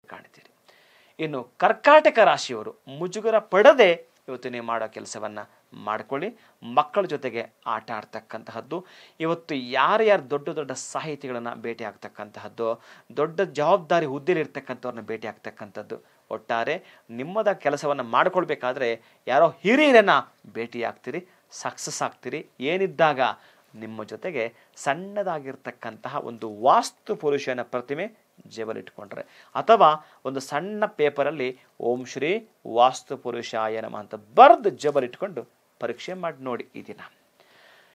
ಕಾಣ್ತೀರಿ ಇನ್ನು ಕರ್ಕಾಟಕ ರಾಶಿಯವರು ಮುಜುಗರ ಪಡದೆ ಇವತ್ತು ನೀವು ಮಾಡೋ ಕೆಲಸವನ್ನು ಮಾಡ್ಕೊಳ್ಳಿ ಮಕ್ಕಳ ಜೊತೆಗೆ ಆಟ ಆಡ್ತಕ್ಕಂತಹದ್ದು ಇವತ್ತು ಯಾರ್ಯಾರು ದೊಡ್ಡ ದೊಡ್ಡ ಸಾಹಿತಿಗಳನ್ನು ಭೇಟಿ ಆಗ್ತಕ್ಕಂತಹದ್ದು ದೊಡ್ಡ ಜವಾಬ್ದಾರಿ ಹುದ್ದೆಲಿರ್ತಕ್ಕಂಥವ್ರನ್ನ ಭೇಟಿ ಆಗ್ತಕ್ಕಂಥದ್ದು ಒಟ್ಟಾರೆ ನಿಮ್ಮದ ಕೆಲಸವನ್ನು ಮಾಡ್ಕೊಳ್ಬೇಕಾದ್ರೆ ಯಾರೋ ಹಿರಿಯರನ್ನ ಭೇಟಿ ಆಗ್ತೀರಿ ಸಕ್ಸಸ್ ಆಗ್ತೀರಿ ಏನಿದ್ದಾಗ ನಿಮ್ಮ ಜೊತೆಗೆ ಸಣ್ಣದಾಗಿರ್ತಕ್ಕಂತಹ ಒಂದು ವಾಸ್ತು ಪುರುಷನ ಪ್ರತಿಮೆ ಜೇಬಲಿಟ್ಕೊಂಡ್ರೆ ಅಥವಾ ಒಂದು ಸಣ್ಣ ಪೇಪರಲ್ಲಿ ಓಂ ಶ್ರೀ ವಾಸ್ತು ಪುರುಷಾಯ ನಮಃ ಅಂತ ಬರೆದು ಜಬಲಿಟ್ಕೊಂಡು ಪರೀಕ್ಷೆ ಮಾಡಿ ನೋಡಿ ಈ ದಿನ